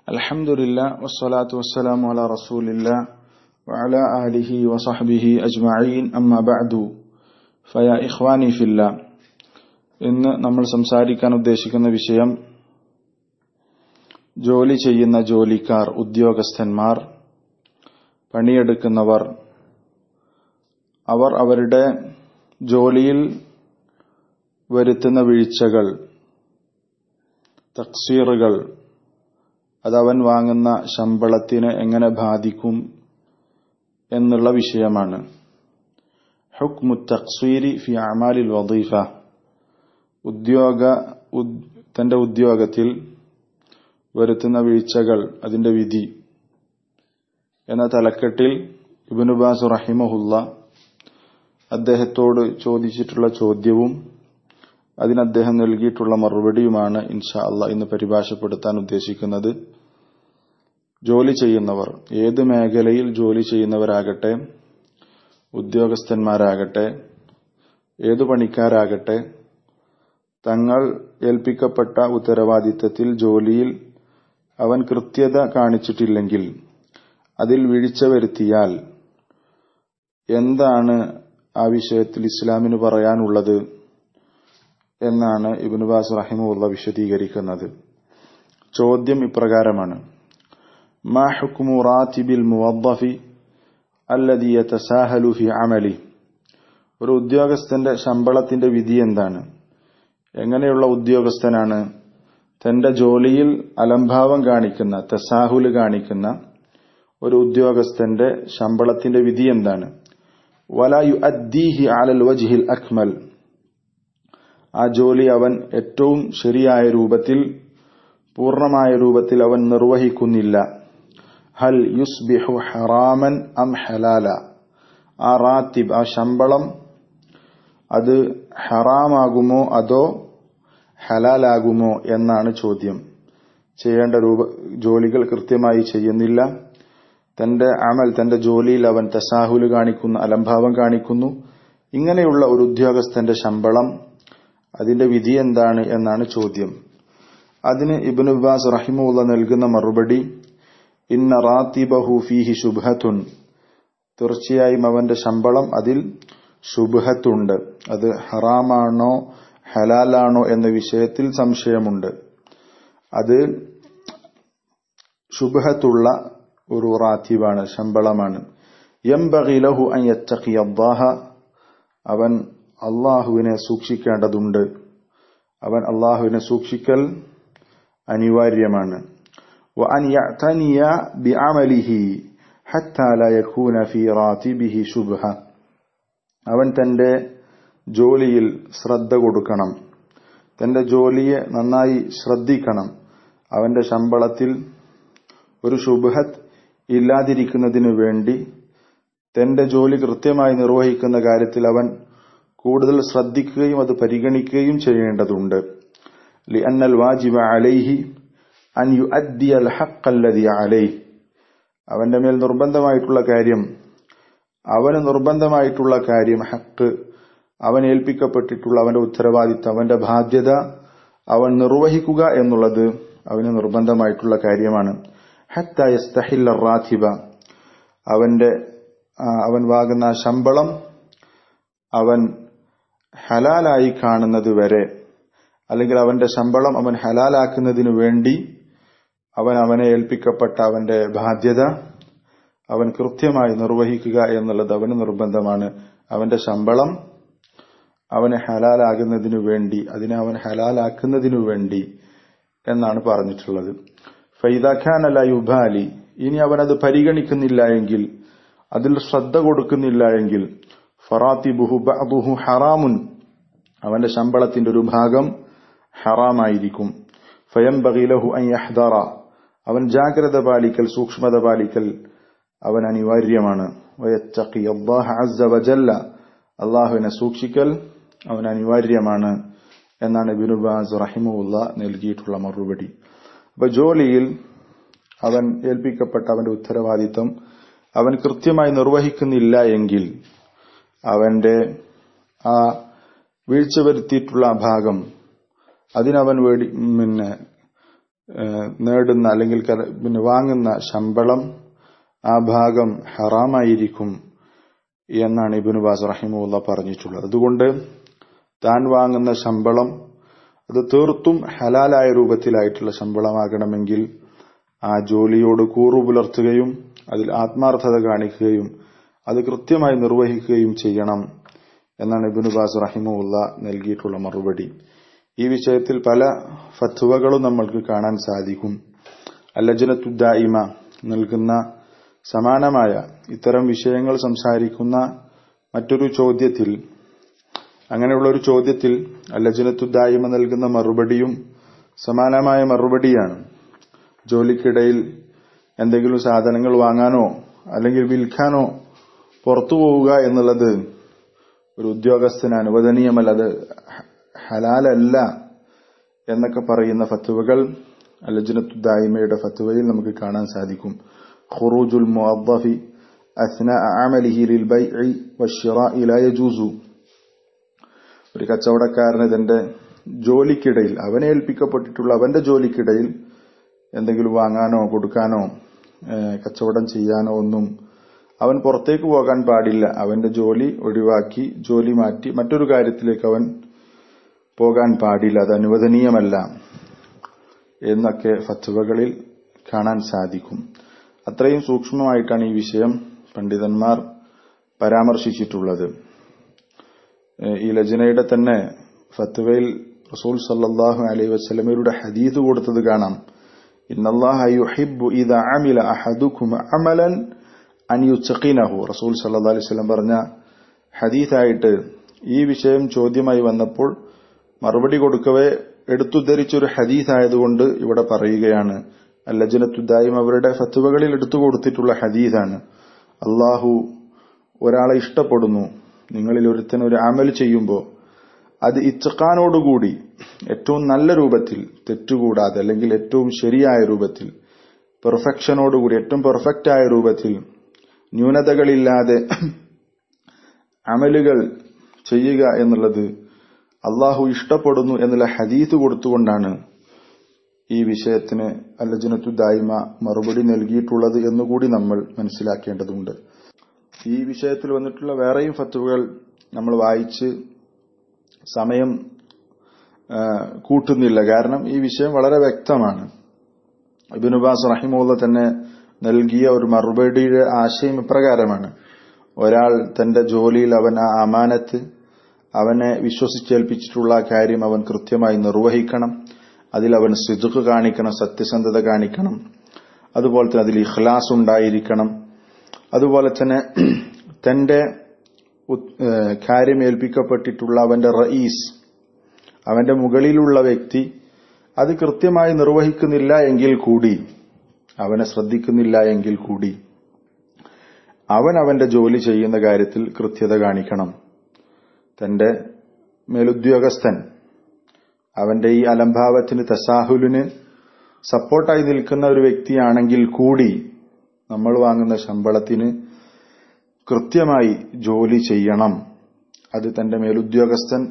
الحمد لله والصلاة والسلام على رسول الله وعلى آله وصحبه أجمعين أما بعد فيا إخواني في الله ഇന്ന് നമ്മൾ സംസാരിക്കാൻ ഉദ്ദേശിക്കുന്ന വിഷയം ജോലി ചെയ്യുന്ന ജോലിക്കാർ ഉദ്യോഗസ്ഥന്മാർ പണിയെടുക്കുന്നവർ അവർ അവരുടെ ജോലിയിൽ വരുത്തുന്ന വീഴ്ചകൾ തക്സീറുകൾ അതവൻ വാങ്ങുന്ന ശമ്പളത്തിന് എങ്ങനെ ബാധിക്കും എന്നുള്ള വിഷയമാണ് ഹുക്മു തക്സീരി ഫി അമാലിൽ വദീഫ ഉദ്യോഗ തന്റെ ഉദ്യോഗത്തിൽ വരുത്തുന്ന വീഴ്ചകൾ അതിന്റെ വിധി എന്ന തലക്കെട്ടിൽ ഇബിനുബാസ് റഹിമഹുല്ല അദ്ദേഹത്തോട് ചോദിച്ചിട്ടുള്ള ചോദ്യവും അതിന് അദ്ദേഹം നൽകിയിട്ടുള്ള മറുപടിയുമാണ് ഇൻഷാ അല്ല ഇന്ന് പരിഭാഷപ്പെടുത്താൻ ഉദ്ദേശിക്കുന്നത് ജോലി ചെയ്യുന്നവർ ഏത് മേഖലയിൽ ജോലി ചെയ്യുന്നവരാകട്ടെ ഉദ്യോഗസ്ഥന്മാരാകട്ടെ ഏതു പണിക്കാരാകട്ടെ തങ്ങൾ ഏൽപ്പിക്കപ്പെട്ട ഉത്തരവാദിത്തത്തിൽ ജോലിയിൽ അവൻ കൃത്യത കാണിച്ചിട്ടില്ലെങ്കിൽ അതിൽ വീഴ്ച വരുത്തിയാൽ എന്താണ് ആ വിഷയത്തിൽ ഇസ്ലാമിന് പറയാനുള്ളത് എന്നാണ് ഇബിനുബാസ് റഹിമുള്ള വിശദീകരിക്കുന്നത് ചോദ്യം ഇപ്രകാരമാണ് മാ ഹുക്മു റാത്തിബിൽ മുവദ്ദഫി അല്ലദി യതസാഹലു ഫി അമലി ഒരു ഉദ്യോഗസ്ഥന്റെ ശമ്പളത്തിന്റെ വിധി എന്താണ് എങ്ങനെയുള്ള ഉദ്യോഗസ്ഥനാണ് തന്റെ ജോലിയിൽ അലംഭാവം കാണിക്കുന്ന തസാഹുല് കാണിക്കുന്ന ഒരു ഉദ്യോഗസ്ഥന്റെ ശമ്പളത്തിന്റെ വിധി എന്താണ് വലായു അദ്ദീഹി ആലൽ വജിഹിൽ അക്മൽ ആ ജോലി അവൻ ഏറ്റവും ശരിയായ രൂപത്തിൽ പൂർണമായ രൂപത്തിൽ അവൻ നിർവഹിക്കുന്നില്ല ഹൽ യുസ്ബിഹു ഹറാമൻ അം ഹലാല ആ റാത്തിബ് ആ ശമ്പളം അത് ഹറാമാകുമോ അതോ ഹലാലാകുമോ എന്നാണ് ചോദ്യം ചെയ്യേണ്ട രൂപ ജോലികൾ കൃത്യമായി ചെയ്യുന്നില്ല തന്റെ അമൽ തന്റെ ജോലിയിൽ അവൻ തസാഹുല് കാണിക്കുന്നു അലംഭാവം കാണിക്കുന്നു ഇങ്ങനെയുള്ള ഒരു ഉദ്യോഗസ്ഥന്റെ ശമ്പളം അതിന്റെ വിധി എന്താണ് എന്നാണ് ചോദ്യം അതിന് ഇബിനുബാസ് റഹിമുള്ള നൽകുന്ന മറുപടി ഇന്ന റാത്തിബഹു ഫീഹി ശുഭത്തുൻ തീർച്ചയായും അവന്റെ ശമ്പളം അതിൽ ശുഭത്തുണ്ട് അത് ഹറാമാണോ ഹലാലാണോ എന്ന വിഷയത്തിൽ സംശയമുണ്ട് അത് ശുഭത്തുള്ള ഒരു റാത്തീബാണ് ശമ്പളമാണ് യംബിലഹു അയ്യത്തഖിയദ്ദാഹ അവൻ അള്ളാഹുവിനെ സൂക്ഷിക്കേണ്ടതുണ്ട് അവൻ അള്ളാഹുവിനെ സൂക്ഷിക്കൽ അനിവാര്യമാണ് وأن يعتني بعمله حتى لا يكون في راتبه شبهة അവൻ തന്റെ ജോലിയിൽ ശ്രദ്ധ കൊടുക്കണം തന്റെ ജോലിയെ നന്നായി ശ്രദ്ധിക്കണം അവന്റെ ശമ്പളത്തിൽ ഒരു ശുഭഹത്ത് ഇല്ലാതിരിക്കുന്നതിനു വേണ്ടി തന്റെ ജോലി കൃത്യമായി നിർവഹിക്കുന്ന കാര്യത്തിൽ അവൻ കൂടുതൽ ശ്രദ്ധിക്കുകയും അത് പരിഗണിക്കുകയും ചെയ്യേണ്ടതുണ്ട് ലിഅന്നൽ വാജിബ അലൈഹി അൻ യു അദ്ദിയൽ ഹക്കല്ലതി അലൈഹി അവന്റെ മേൽ നിർബന്ധമായിട്ടുള്ള കാര്യം അവന് നിർബന്ധമായിട്ടുള്ള കാര്യം ഹക്ക് അവൻ ഏൽപ്പിക്കപ്പെട്ടിട്ടുള്ള അവന്റെ ഉത്തരവാദിത്തം അവന്റെ ബാധ്യത അവൻ നിർവഹിക്കുക എന്നുള്ളത് അവന് നിർബന്ധമായിട്ടുള്ള കാര്യമാണ് ഹത്തായസ്തഹില്ല റാഥിബ അവന്റെ അവൻ വാങ്ങുന്ന ശമ്പളം അവൻ ഹലാലായി കാണുന്നത് വരെ അല്ലെങ്കിൽ അവന്റെ ശമ്പളം അവൻ ഹലാലാക്കുന്നതിനു വേണ്ടി അവൻ അവനെ ഏൽപ്പിക്കപ്പെട്ട അവന്റെ ബാധ്യത അവൻ കൃത്യമായി നിർവഹിക്കുക എന്നുള്ളത് അവന് നിർബന്ധമാണ് അവന്റെ ശമ്പളം അവന് ഹലാലാകുന്നതിനു വേണ്ടി അതിനെ അവൻ ഹലാലാക്കുന്നതിനു വേണ്ടി എന്നാണ് പറഞ്ഞിട്ടുള്ളത് ഫൈദാഖാനല യുബാലി ഇനി അവൻ അത് പരിഗണിക്കുന്നില്ല എങ്കിൽ അതിൽ ശ്രദ്ധ കൊടുക്കുന്നില്ല എങ്കിൽ ഫറാത്തി ബുഹു ഹറാമുൻ അവന്റെ ശമ്പളത്തിന്റെ ഒരു ഭാഗം ഹറാമായിരിക്കും ഫയം ബഗീലഹു അയ്യഹ്ദറ അവൻ ജാഗ്രത പാലിക്കൽ സൂക്ഷ്മത പാലിക്കൽ അവൻ അനിവാര്യമാണ് അള്ളാഹുവിനെ സൂക്ഷിക്കൽ അവൻ അനിവാര്യമാണ് എന്നാണ് ബിനുബാസ് റഹിമുല്ല നൽകിയിട്ടുള്ള മറുപടി അപ്പൊ ജോലിയിൽ അവൻ ഏൽപ്പിക്കപ്പെട്ട അവന്റെ ഉത്തരവാദിത്വം അവൻ കൃത്യമായി നിർവഹിക്കുന്നില്ല എങ്കിൽ അവന്റെ ആ വീഴ്ച വരുത്തിയിട്ടുള്ള ഭാഗം അതിനവൻ വേടി പിന്നെ നേടുന്ന അല്ലെങ്കിൽ പിന്നെ വാങ്ങുന്ന ശമ്പളം ആ ഭാഗം ഹറാമായിരിക്കും എന്നാണ് ഇബിനു ബാസ് റഹിമുല്ല പറഞ്ഞിട്ടുള്ളത് അതുകൊണ്ട് താൻ വാങ്ങുന്ന ശമ്പളം അത് തീർത്തും ഹലാലായ രൂപത്തിലായിട്ടുള്ള ശമ്പളമാകണമെങ്കിൽ ആ ജോലിയോട് കൂറു പുലർത്തുകയും അതിൽ ആത്മാർത്ഥത കാണിക്കുകയും അത് കൃത്യമായി നിർവഹിക്കുകയും ചെയ്യണം എന്നാണ് ഇബിനു ബാസ് റഹിമുല്ല നൽകിയിട്ടുള്ള മറുപടി ഈ വിഷയത്തിൽ പല ഫത്വകളും നമ്മൾക്ക് കാണാൻ സാധിക്കും അല്ലജനത്തുദ്ദായിമ നൽകുന്ന സമാനമായ ഇത്തരം വിഷയങ്ങൾ സംസാരിക്കുന്ന മറ്റൊരു ചോദ്യത്തിൽ അങ്ങനെയുള്ള ഒരു ചോദ്യത്തിൽ അല്ലജനത്തുദ്ദായിമ നൽകുന്ന മറുപടിയും സമാനമായ മറുപടിയാണ് ജോലിക്കിടയിൽ എന്തെങ്കിലും സാധനങ്ങൾ വാങ്ങാനോ അല്ലെങ്കിൽ വിൽക്കാനോ പുറത്തു പോവുക എന്നുള്ളത് ഒരു ഉദ്യോഗസ്ഥന് അനുവദനീയമല്ല അത് ഹലാലല്ല എന്നൊക്കെ പറയുന്ന ഫത്തുവകൾ അലജനത്തുദ്ദായ്മയുടെ ഫത്തുവയിൽ നമുക്ക് കാണാൻ സാധിക്കും ഖുറൂജുൽ മുഅദ്ദഫി അസ്ന അമലിഹി ലിൽ ബൈഇ വശിറാഇ ലാ യജൂസു ഒരു കച്ചവടക്കാരന് തന്റെ ജോലിക്കിടയിൽ അവനെ ഏൽപ്പിക്കപ്പെട്ടിട്ടുള്ള അവന്റെ ജോലിക്കിടയിൽ എന്തെങ്കിലും വാങ്ങാനോ കൊടുക്കാനോ കച്ചവടം ചെയ്യാനോ ഒന്നും അവൻ പുറത്തേക്ക് പോകാൻ പാടില്ല അവന്റെ ജോലി ഒഴിവാക്കി ജോലി മാറ്റി മറ്റൊരു കാര്യത്തിലേക്ക് അവൻ പോകാൻ പാടില്ല അത് അനുവദനീയമല്ല എന്നൊക്കെ ഫത്വകളിൽ കാണാൻ സാധിക്കും അത്രയും സൂക്ഷ്മമായിട്ടാണ് ഈ വിഷയം പണ്ഡിതന്മാർ പരാമർശിച്ചിട്ടുള്ളത് ഈ ലജനയുടെ തന്നെ ഫത്വയിൽ റസൂൽ സല്ലാഹു അലൈഹി വസ്ലമയുടെ ഹദീദ് കൊടുത്തത് കാണാം ഇന്നല്ലാഹ യുഹിബ്ബു ഇദ അമില അഹദുക്കും അമലൻ അൻ യുച്ചഖീനഹു റസൂൽ സല്ലല്ലാഹു അലൈഹി വസല്ലം പറഞ്ഞ ഹദീസായിട്ട് ഈ വിഷയം ചോദ്യമായി വന്നപ്പോൾ മറുപടി കൊടുക്കവേ എടുത്തുദ്ധരിച്ചൊരു ഹദീസ് ആയതുകൊണ്ട് ഇവിടെ പറയുകയാണ് അല്ലജനത്തുദായും അവരുടെ ഫത്തുവകളിൽ എടുത്തു കൊടുത്തിട്ടുള്ള ഹദീസാണ് അള്ളാഹു ഒരാളെ ഇഷ്ടപ്പെടുന്നു നിങ്ങളിൽ ഒരുത്തൻ ഒരു അമൽ ചെയ്യുമ്പോൾ അത് ഇച്ചക്കാനോടുകൂടി ഏറ്റവും നല്ല രൂപത്തിൽ തെറ്റുകൂടാതെ അല്ലെങ്കിൽ ഏറ്റവും ശരിയായ രൂപത്തിൽ പെർഫെക്ഷനോടുകൂടി ഏറ്റവും പെർഫെക്റ്റ് ആയ രൂപത്തിൽ ന്യൂനതകളില്ലാതെ അമലുകൾ ചെയ്യുക എന്നുള്ളത് അള്ളാഹു ഇഷ്ടപ്പെടുന്നു എന്നുള്ള ഹദീത്ത് കൊടുത്തുകൊണ്ടാണ് ഈ വിഷയത്തിന് അല്ലജനത്തു ദായ്മ മറുപടി നൽകിയിട്ടുള്ളത് എന്നുകൂടി നമ്മൾ മനസ്സിലാക്കേണ്ടതുണ്ട് ഈ വിഷയത്തിൽ വന്നിട്ടുള്ള വേറെയും ഫത്തുവകൾ നമ്മൾ വായിച്ച് സമയം കൂട്ടുന്നില്ല കാരണം ഈ വിഷയം വളരെ വ്യക്തമാണ് ഇബിനുബാസ് റഹിമുള്ള തന്നെ നൽകിയ ഒരു മറുപടിയുടെ ആശയം ഇപ്രകാരമാണ് ഒരാൾ തന്റെ ജോലിയിൽ അവൻ ആ അമാനത്ത് അവനെ വിശ്വസിച്ചേൽപ്പിച്ചിട്ടുള്ള കാര്യം അവൻ കൃത്യമായി നിർവഹിക്കണം അതിൽ അവൻ സിദുക്ക് കാണിക്കണം സത്യസന്ധത കാണിക്കണം അതുപോലെ തന്നെ അതിൽ ഇഖ്ലാസ് ഉണ്ടായിരിക്കണം അതുപോലെ തന്നെ തന്റെ കാര്യം ഏൽപ്പിക്കപ്പെട്ടിട്ടുള്ള അവന്റെ റയീസ് അവന്റെ മുകളിലുള്ള വ്യക്തി അത് കൃത്യമായി നിർവഹിക്കുന്നില്ല എങ്കിൽ കൂടി അവനെ ശ്രദ്ധിക്കുന്നില്ല എങ്കിൽ കൂടി അവൻ അവന്റെ ജോലി ചെയ്യുന്ന കാര്യത്തിൽ കൃത്യത കാണിക്കണം തന്റെ മേലുദ്യോഗസ്ഥൻ അവന്റെ ഈ അലംഭാവത്തിന് തസാഹുലിന് സപ്പോർട്ടായി നിൽക്കുന്ന ഒരു വ്യക്തിയാണെങ്കിൽ കൂടി നമ്മൾ വാങ്ങുന്ന ശമ്പളത്തിന് കൃത്യമായി ജോലി ചെയ്യണം അത് തന്റെ മേലുദ്യോഗസ്ഥൻ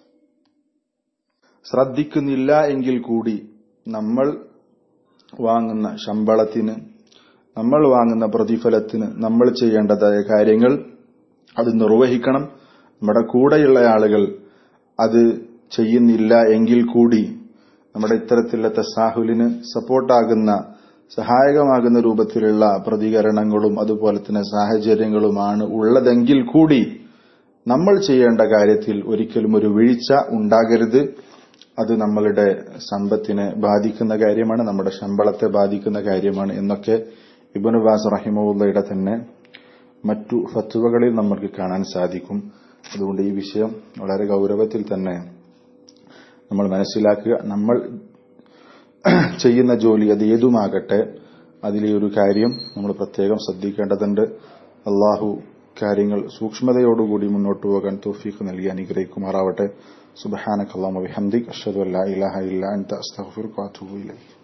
ശ്രദ്ധിക്കുന്നില്ല എങ്കിൽ കൂടി നമ്മൾ വാങ്ങുന്ന ശമ്പളത്തിന് നമ്മൾ വാങ്ങുന്ന പ്രതിഫലത്തിന് നമ്മൾ ചെയ്യേണ്ടതായ കാര്യങ്ങൾ അത് നിർവഹിക്കണം നമ്മുടെ കൂടെയുള്ള ആളുകൾ അത് ചെയ്യുന്നില്ല എങ്കിൽ കൂടി നമ്മുടെ ഇത്തരത്തിലുള്ള തസാഹുലിന് സപ്പോർട്ടാകുന്ന സഹായകമാകുന്ന രൂപത്തിലുള്ള പ്രതികരണങ്ങളും അതുപോലെ തന്നെ സാഹചര്യങ്ങളുമാണ് ഉള്ളതെങ്കിൽ കൂടി നമ്മൾ ചെയ്യേണ്ട കാര്യത്തിൽ ഒരിക്കലും ഒരു വീഴ്ച ഉണ്ടാകരുത് അത് നമ്മളുടെ സമ്പത്തിനെ ബാധിക്കുന്ന കാര്യമാണ് നമ്മുടെ ശമ്പളത്തെ ബാധിക്കുന്ന കാര്യമാണ് എന്നൊക്കെ ഇബനുബാസ് റഹിമുള്ളയുടെ തന്നെ മറ്റു ഫത്തുവകളിൽ നമ്മൾക്ക് കാണാൻ സാധിക്കും അതുകൊണ്ട് ഈ വിഷയം വളരെ ഗൗരവത്തിൽ തന്നെ നമ്മൾ മനസ്സിലാക്കുക നമ്മൾ ചെയ്യുന്ന ജോലി അത് ഏതുമാകട്ടെ അതിലെ ഒരു കാര്യം നമ്മൾ പ്രത്യേകം ശ്രദ്ധിക്കേണ്ടതുണ്ട് അള്ളാഹു കാര്യങ്ങൾ സൂക്ഷ്മതയോടുകൂടി മുന്നോട്ട് പോകാൻ തോഫീക്ക് നൽകി അനുഗ്രഹിക്കുമാറാവട്ടെ സുബഹാനക്കല്ലാമ വിഹംദിക് അഷ്ഹദു അല്ലാ ഇലാഹ ഇല്ല അൻത അസ്തഗ്ഫിറുക വഅതൂബു ഇലൈക്